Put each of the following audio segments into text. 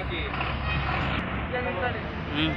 ಹ್ಮ್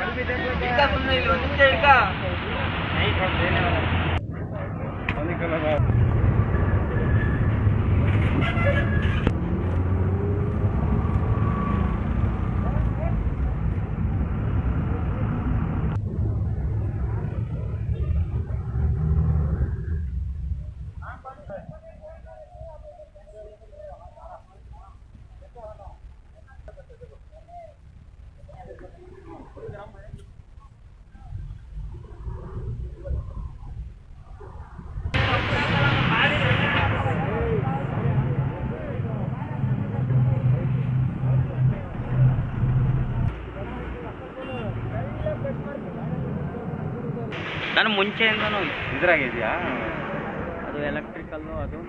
ನಾನು ಮುಂಚೆಯಿಂದನೂ ಇದ್ರಾಗ ಇದೆಯಾ ಅದು ಎಲೆಕ್ಟ್ರಿಕಲ್ಲು ಅದು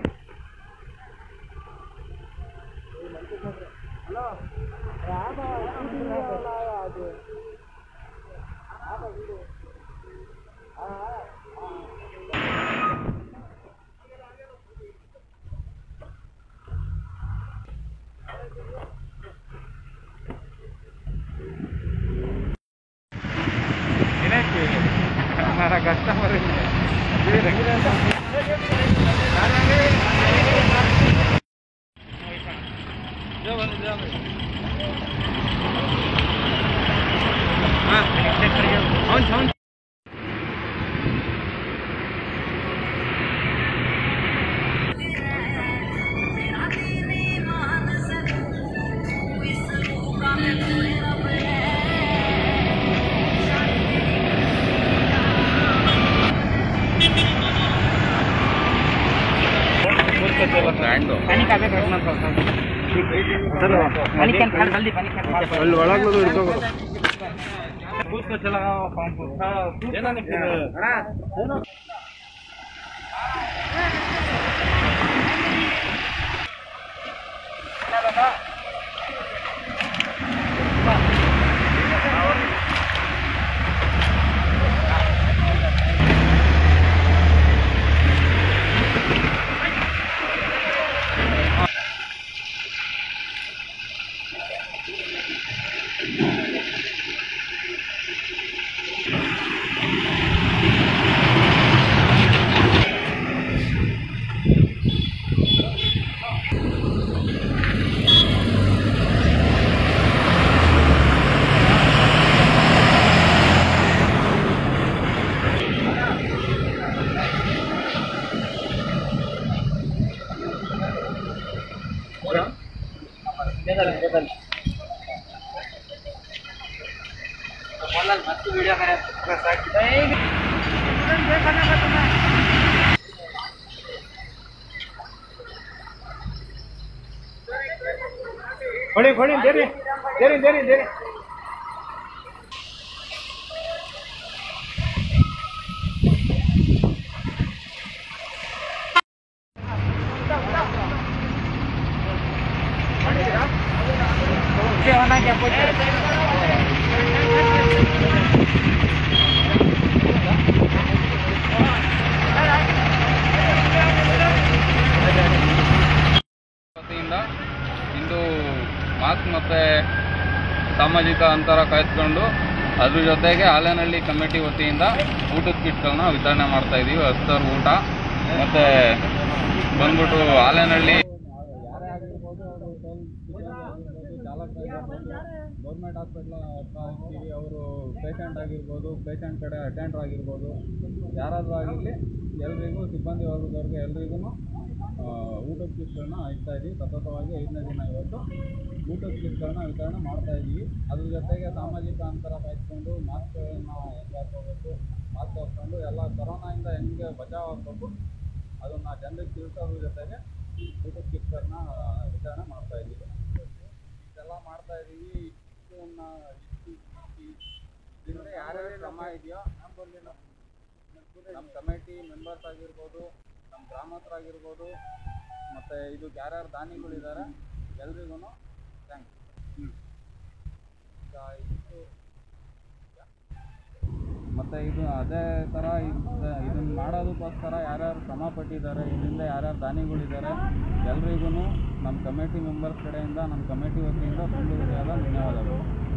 ಏನಕ್ಕೆ ನನ್ನ ಕಸ್ಟಮರ್ ಅವ್ನು ಅವ್ನು ಬ್ರ್ಯಾಂಡು पानी का बैग रखना था पानी कैन फाड़ जल्दी पानी कैन फाड़ ಅಲ್ಲಿ ಒಳಗೆ ಹಿಡ್ಕೋಬೋದು उसको चलाओ पंप ಹೊಡಿ ಹೊಡಿ ದೇರಿ ದೇರಿ ದೇರಿ ದೇರಿ ವತಿಯಿಂದ ಇಂದು ಮಾಸ್ಕ್ ಮತ್ತು ಸಾಮಾಜಿಕ ಅಂತರ ಕಾಯ್ದುಕೊಂಡು ಅದ್ರ ಜೊತೆಗೆ ಹಾಲೇನಹಳ್ಳಿ ಕಮಿಟಿ ವತಿಯಿಂದ ಊಟದ ಕಿಟ್ಗಳನ್ನ ವಿತರಣೆ ಮಾಡ್ತಾ ಇದ್ದೀವಿ ಹಸ್ತರ್ ಊಟ ಮತ್ತು ಬಂದ್ಬಿಟ್ಟು ಹಾಲೇನಹಳ್ಳಿ ಯಾರೇ ಆಗಿರ್ಬೋದು ಅವರು ಚಾಲಕ ಗೌರ್ಮೆಂಟ್ ಹಾಸ್ಪಿಟ್ಲ್ ಇರ್ತೀವಿ ಅವರು ಪೇಷಂಟ್ ಆಗಿರ್ಬೋದು ಪೇಷಂಟ್ ಕಡೆ ಅಟೆಂಡರ್ ಆಗಿರ್ಬೋದು ಯಾರಾದರೂ ಆಗಿರಲಿ ಎಲ್ರಿಗೂ ಸಿಬ್ಬಂದಿ ವರ್ಗದವ್ರಿಗೆ ಎಲ್ರಿಗೂ ಊಟದ ಕಿಟ್ಗಳನ್ನ ಹಂಚ್ತಾ ಇದ್ದೀವಿ ಸತತವಾಗಿ ಐದನೇ ದಿನ ಇವತ್ತು ಊಟದ ಕಿಟ್ಗಳನ್ನ ವಿತರಣೆ ಮಾಡ್ತಾ ಇದ್ದೀವಿ ಅದ್ರ ಜೊತೆಗೆ ಸಾಮಾಜಿಕ ಅಂತರ ಕಾಯ್ದುಕೊಂಡು ಮಾಸ್ಕ್ಗಳನ್ನ ಹೆಂಗೆ ಹಾಕೋಬೇಕು ಮಾಸ್ಕ್ ಹಾಕ್ಕೊಂಡು ಎಲ್ಲ ಕೊರೋನಾಯಿಂದ ಹೆಂಗೆ ಬಚಾವ್ ಆಗಬೇಕು ಅದನ್ನು ಜನರಿಗೆ ತಿಳಿಸೋದ್ರ ಜೊತೆಗೆ ಊಟದ ಕಿಟ್ಗಳನ್ನ ವಿತರಣೆ ಮಾಡ್ತಾ ಇದ್ದೀವಿ ಇದೆಲ್ಲ ಮಾಡ್ತಾ ಇದ್ದೀವಿ ಇಷ್ಟನ್ನ ಇಷ್ಟು ಇದರಿಂದ ಯಾರ್ಯಾರು ಶ್ರಮ ಇದೆಯೋ ನಮ್ಮ ಕಮಿಟಿ ಮೆಂಬರ್ಸ್ ಆಗಿರ್ಬೋದು ನಮ್ಮ ಗ್ರಾಮಸ್ಥರಾಗಿರ್ಬೋದು ಮತ್ತು ಇದು ಯಾರ್ಯಾರು ದಾನಿಗಳಿದ್ದಾರೆ ಎಲ್ರಿಗೂ ಥ್ಯಾಂಕ್ಸ್ ಈಗ ಇಷ್ಟು ಮತ್ತು ಮತ್ತು ಇದು ಅದೇ ಥರ ಇದನ್ನು ಮಾಡೋದಕ್ಕೋಸ್ಕರ ಯಾರ್ಯಾರು ಶ್ರಮ ಪಟ್ಟಿದ್ದಾರೆ ಇದರಿಂದ ಯಾರ್ಯಾರು ದಾನಿಗಳಿದ್ದಾರೆ ಎಲ್ರಿಗೂ ನಮ್ಮ ಕಮಿಟಿ ಮೆಂಬರ್ಸ್ ಕಡೆಯಿಂದ ನಮ್ಮ ಕಮಿಟಿ ವತಿಯಿಂದ ತುಂಬ ಹೃದಯದ ಧನ್ಯವಾದಗಳು